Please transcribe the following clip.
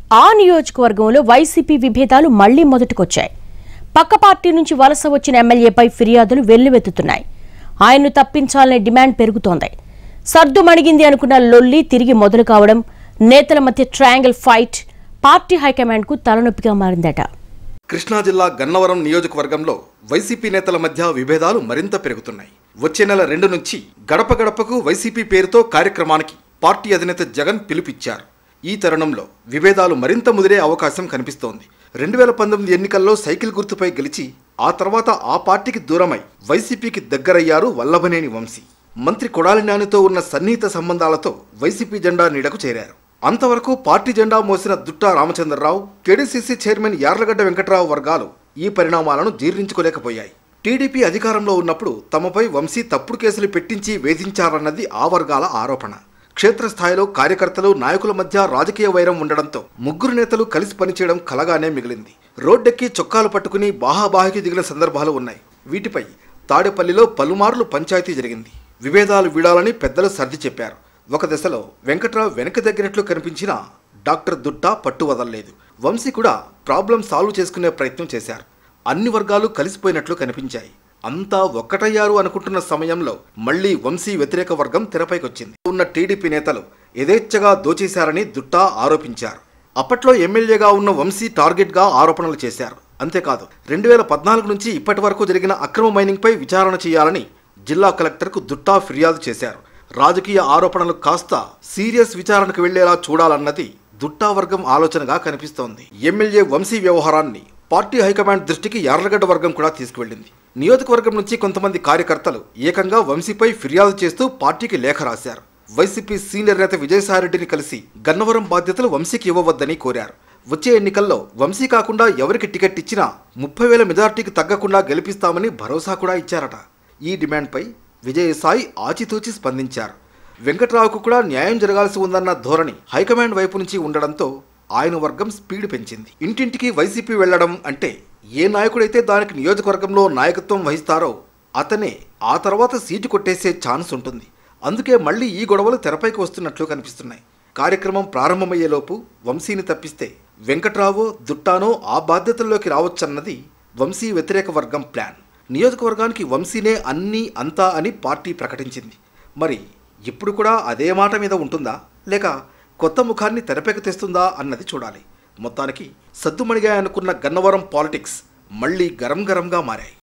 ఆ నియోజకవర్గంలో వైసీపీ విభేదాలు మళ్లీ మొదటికొచ్చాయి పక్క పార్టీ నుంచి వలస వచ్చిన ఎమ్మెల్యేపై ఫిర్యాదులు వెల్లువెత్తుతున్నాయి ఆయన్ను తప్పించాలనే డిమాండ్ పెరుగుతోంది సర్దు మణిగింది అనుకున్న లొల్లి తిరిగి మొదలు కావడం నేతల మధ్య ట్రయాంగిల్ ఫైట్ పార్టీ హైకమాండ్కు తలనొప్పిగా మారిందట కృష్ణా జిల్లా గన్నవరం నియోజకవర్గంలో వైసీపీ నేతల మధ్య విభేదాలు మరింత పెరుగుతున్నాయి వచ్చే నెల రెండు నుంచి గడప గడపకు వైసీపీ పేరుతో కార్యక్రమానికి పార్టీ అధినేత జగన్ పిలుపిచ్చారు ఈ తరుణంలో విభేదాలు మరింత ముదిరే అవకాశం కనిపిస్తోంది రెండు వేల పంతొమ్మిది ఎన్నికల్లో సైకిల్ గుర్తుపై గెలిచి ఆ తర్వాత ఆ పార్టీకి దూరమై వైసీపీకి దగ్గరయ్యారు వల్లభనేని వంశీ మంత్రి కొడాలి నానితో ఉన్న సన్నిహిత సంబంధాలతో వైసీపీ జెండా నీడకు చేరారు అంతవరకు పార్టీ జెండా మోసిన దుట్టా రామచంద్రరావు కేడీసీసీ చైర్మన్ యార్లగడ్డ వెంకట్రావు వర్గాలు ఈ పరిణామాలను జీర్ణించుకోలేకపోయాయి టీడీపీ అధికారంలో ఉన్నప్పుడు తమపై వంశీ తప్పుడు కేసులు పెట్టించి వేధించారన్నది ఆ వర్గాల ఆరోపణ క్షేత్రస్థాయిలో కార్యకర్తలు నాయకుల మధ్య రాజకీయ వైరం ఉండడంతో ముగ్గురు నేతలు కలిసి పనిచేయడం కలగానే మిగిలింది రోడ్డెక్కి చొక్కాలు పట్టుకుని బాహాబాహికి దిగిన సందర్భాలు ఉన్నాయి వీటిపై తాడేపల్లిలో పలుమార్లు పంచాయతీ జరిగింది విభేదాలు వీడాలని పెద్దలు సర్ది చెప్పారు ఒక దశలో వెంకట్రావు వెనక దగ్గరట్లు కనిపించినా డాక్టర్ దుట్టా పట్టు వదలలేదు వంశీ కూడా ప్రాబ్లం సాల్వ్ చేసుకునే ప్రయత్నం చేశారు అన్ని వర్గాలు కలిసిపోయినట్లు కనిపించాయి అంతా ఒక్కటయ్యారు అనుకుంటున్న సమయంలో మళ్లీ వంశీ వ్యతిరేక వర్గం తెరపైకొచ్చింది ఉన్న టీడీపీ నేతలు యథేచ్ఛగా దోచేశారని దుట్టా ఆరోపించారు అప్పట్లో ఎమ్మెల్యేగా ఉన్న వంశీ టార్గెట్గా ఆరోపణలు చేశారు అంతేకాదు రెండు వేల పద్నాలుగు నుంచి ఇప్పటి వరకు జరిగిన అక్రమ మైనింగ్పై విచారణ చేయాలని జిల్లా కలెక్టర్కు దుట్టా ఫిర్యాదు చేశారు రాజకీయ ఆరోపణలు కాస్త సీరియస్ విచారణకు వెళ్లేలా చూడాలన్నది దుట్టా వర్గం ఆలోచనగా కనిపిస్తోంది ఎమ్మెల్యే వంశీ వ్యవహారాన్ని పార్టీ హైకమాండ్ దృష్టికి యార్లగడ్డ వర్గం కూడా తీసుకువెళ్ళింది నియోజకవర్గం నుంచి కొంతమంది కార్యకర్తలు ఏకంగా వంశీపై ఫిర్యాదు చేస్తూ పార్టీకి లేఖ రాశారు వైసీపీ సీనియర్ నేత విజయసాయిరెడ్డిని కలిసి గన్నవరం బాధ్యతలు వంశీకి ఇవ్వవద్దని కోరారు వచ్చే ఎన్నికల్లో వంశీ కాకుండా ఎవరికి టికెట్ ఇచ్చినా ముప్పై వేల మెజార్టీకి తగ్గకుండా గెలిపిస్తామని భరోసా కూడా ఇచ్చారట ఈ డిమాండ్పై విజయసాయి ఆచితూచి స్పందించారు వెంకట్రావుకు కూడా న్యాయం జరగాల్సి ఉందన్న ధోరణి హైకమాండ్ వైపు నుంచి ఉండడంతో ఆయన వర్గం స్పీడ్ పెంచింది ఇంటింటికి వైసీపీ వెళ్లడం అంటే ఏ నాయకుడైతే దానికి నియోజకవర్గంలో నాయకత్వం వహిస్తారో అతనే ఆ తర్వాత సీటు కొట్టేసే ఛాన్స్ ఉంటుంది అందుకే మళ్ళీ ఈ గొడవలు తెరపైకి వస్తున్నట్లు కనిపిస్తున్నాయి కార్యక్రమం ప్రారంభమయ్యేలోపు వంశీని తప్పిస్తే వెంకట్రావో దుట్టానో ఆ బాధ్యతల్లోకి రావచ్చన్నది వంశీ వ్యతిరేక వర్గం ప్లాన్ నియోజకవర్గానికి వంశీనే అన్నీ అంతా అని పార్టీ ప్రకటించింది మరి ఇప్పుడు కూడా అదే మాట మీద ఉంటుందా లేక కొత్త ముఖాన్ని తెరపైకి తెస్తుందా అన్నది చూడాలి మొత్తానికి సద్దుమణిగా అనుకున్న గన్నవరం పాలిటిక్స్ మళ్ళీ గరం గరంగా మారాయి